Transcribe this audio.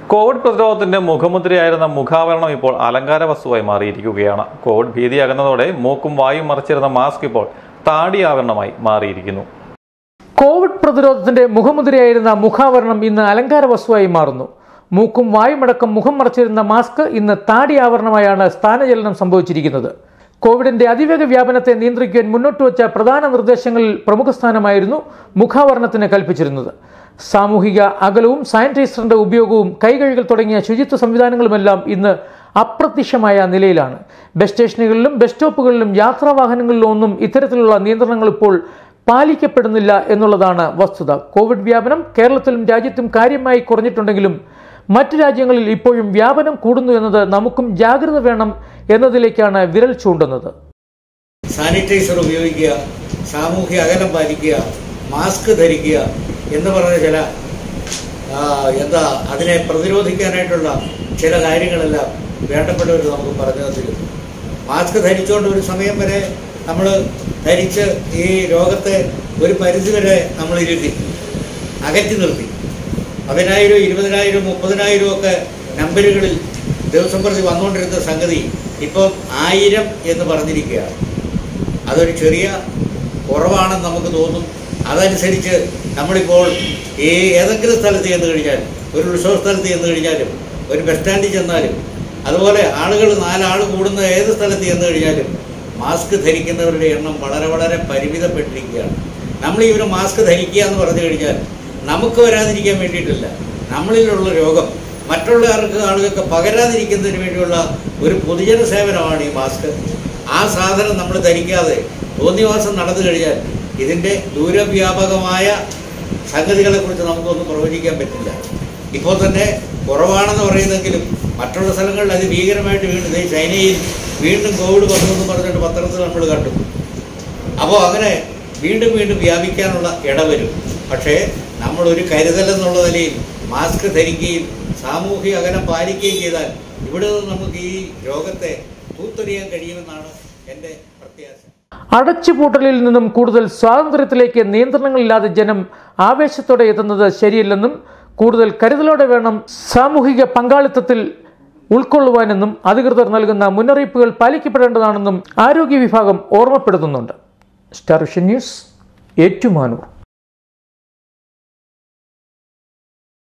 Covid പ്രതിരോധത്തിന്റെ മുഖമുദ്രയായിരുന്ന മുഖാവരണം ഇപ്പോൾ അലങ്കാര വസ്തുവായി മാറിയിരിക്കുകയാണ് കോവിഡ് ഭീതി അകന്നതോടെ മൂക്കും വായും മറച്ചിരുന്ന മാസ്ക് ഇപ്പോൾ താടി ആവരണമായി മാറിയിരിക്കുന്നു കോവിഡ് പ്രതിരോധത്തിന്റെ മുഖമുദ്രയായിരുന്ന മുഖാവരണം ഇന്ന് അലങ്കാര വസ്തുവായി മാറുന്നു മൂക്കും വായുമടക്കം മുഖം മറച്ചിരുന്ന മാസ്ക് ഇന്ന് താടി ആവരണമായാണ് സ്ഥാനചലനം സംഭവിച്ചിരിക്കുന്നത് കോവിഡിന്റെ അതിവേഗ വ്യാപനത്തെ നിയന്ത്രിക്കുവാൻ മുന്നോട്ട് വച്ച പ്രധാന നിർദ്ദേശങ്ങളിൽ പ്രമുഖ സ്ഥാനമായിരുന്നു മുഖാവരണത്തിന് കൽപ്പിച്ചിരുന്നത് സാമൂഹിക അകലവും സാനിറ്റൈസറിന്റെ ഉപയോഗവും കൈകഴുകൽ തുടങ്ങിയ ശുചിത്വ സംവിധാനങ്ങളുമെല്ലാം ഇന്ന് അപ്രത്യക്ഷമായ നിലയിലാണ് ബസ് സ്റ്റേഷനുകളിലും ബസ് സ്റ്റോപ്പുകളിലും യാത്രാവാഹനങ്ങളിലും ഒന്നും ഇത്തരത്തിലുള്ള നിയന്ത്രണങ്ങൾ ഇപ്പോൾ പാലിക്കപ്പെടുന്നില്ല എന്നുള്ളതാണ് വസ്തുത കോവിഡ് വ്യാപനം കേരളത്തിലും രാജ്യത്തും കാര്യമായി കുറഞ്ഞിട്ടുണ്ടെങ്കിലും മറ്റു രാജ്യങ്ങളിൽ ഇപ്പോഴും വ്യാപനം കൂടുന്നു എന്നത് നമുക്കും ജാഗ്രത വേണം എന്നതിലേക്കാണ് വിരൽ ചൂണ്ടുന്നത് സാനിറ്റൈസർ ഉപയോഗിക്കുക സാമൂഹ്യ അകലം പാലിക്കുക മാസ്ക് ധരിക്കുക എന്ന് പറഞ്ഞ ചില ആ, എന്താ അതിനെ പ്രതിരോധിക്കാനായിട്ടുള്ള ചില കാര്യങ്ങളെല്ലാം വേണ്ടപ്പെട്ടവർ നമുക്ക് പറഞ്ഞു തന്നിരുന്നു മാസ്ക് ധരിച്ചുകൊണ്ട് ഒരു സമയം വരെ നമ്മൾ ധരിച്ച് ഈ രോഗത്തെ ഒരു പരിധി വരെ നമ്മൾ ഇരുത്തി അകറ്റി നിർത്തി പതിനായിരം ഇരുപതിനായിരം മുപ്പതിനായിരം ഒക്കെ നമ്പറുകളിൽ ദിവസം പ്രതി വന്നുകൊണ്ടിരുന്ന സംഗതി ഇപ്പം ആയിരം എന്ന് പറഞ്ഞിരിക്കുകയാണ് അതൊരു ചെറിയ കുറവാണെന്ന് നമുക്ക് തോന്നും അതനുസരിച്ച് നമ്മളിപ്പോൾ ഈ ഏതെങ്കിലും സ്ഥലത്ത് ചെന്ന് കഴിഞ്ഞാൽ ഒരു ഉത്സവ സ്ഥലത്ത് ചെന്ന് കഴിഞ്ഞാലും ഒരു ബസ് സ്റ്റാൻഡിൽ ചെന്നാലും അതുപോലെ ആളുകൾ നാലാൾ കൂടുന്ന ഏത് സ്ഥലത്ത് ചെന്ന് കഴിഞ്ഞാലും മാസ്ക് ധരിക്കുന്നവരുടെ എണ്ണം വളരെ വളരെ പരിമിതപ്പെട്ടിരിക്കുകയാണ് നമ്മൾ ഇവർ മാസ്ക് ധരിക്കുക എന്ന് പറഞ്ഞു കഴിഞ്ഞാൽ നമുക്ക് വരാതിരിക്കാൻ വേണ്ടിയിട്ടില്ല നമ്മളിലുള്ള രോഗം മറ്റുള്ള ആൾക്ക് ആളുകൾക്ക് പകരാതിരിക്കുന്നതിന് വേണ്ടിയുള്ള ഒരു പൊതുജന സേവനമാണ് ഈ മാസ്ക് ആ സാധനം നമ്മൾ ധരിക്കാതെ തോന്നിവാസം നടന്നു കഴിഞ്ഞാൽ ഇതിൻ്റെ ദൂരവ്യാപകമായ സംഗതികളെക്കുറിച്ച് നമുക്കൊന്നും പ്രവചിക്കാൻ പറ്റില്ല ഇപ്പോൾ തന്നെ കുറവാണെന്ന് പറയുന്നെങ്കിലും മറ്റുള്ള സ്ഥലങ്ങളിൽ അത് ഭീകരമായിട്ട് വീണ്ടും ദേ ചൈനയിൽ വീണ്ടും കോവിഡ് വന്നു എന്ന് പറഞ്ഞിട്ട് പത്രത്തിൽ നമ്മൾ കണ്ടു അപ്പോൾ അങ്ങനെ വീണ്ടും വീണ്ടും വ്യാപിക്കാനുള്ള ഇടവരും പക്ഷേ നമ്മളൊരു കരുതൽ എന്നുള്ള നിലയിൽ മാസ്ക് ധരിക്കുകയും സാമൂഹിക അകലം പാലിക്കുകയും ചെയ്താൽ ഇവിടെ നിന്ന് നമുക്ക് ഈ രോഗത്തെ തൂത്തെറിയാൻ കഴിയുമെന്നാണ് എൻ്റെ പ്രത്യാശ അടച്ചുപൂട്ടലിൽ നിന്നും കൂടുതൽ സ്വാതന്ത്ര്യത്തിലേക്ക് നിയന്ത്രണങ്ങളില്ലാതെ ജനം ആവേശത്തോടെ എത്തുന്നത് ശരിയല്ലെന്നും കൂടുതൽ കരുതലോടെ വേണം സാമൂഹിക പങ്കാളിത്തത്തിൽ ഉൾക്കൊള്ളുവാനെന്നും അധികൃതർ നൽകുന്ന മുന്നറിയിപ്പുകൾ പാലിക്കപ്പെടേണ്ടതാണെന്നും ആരോഗ്യ വിഭാഗം ഓർമ്മപ്പെടുത്തുന്നുണ്ട് സ്റ്റാർ വിഷൻ ന്യൂസ് ഏറ്റുമാനൂർ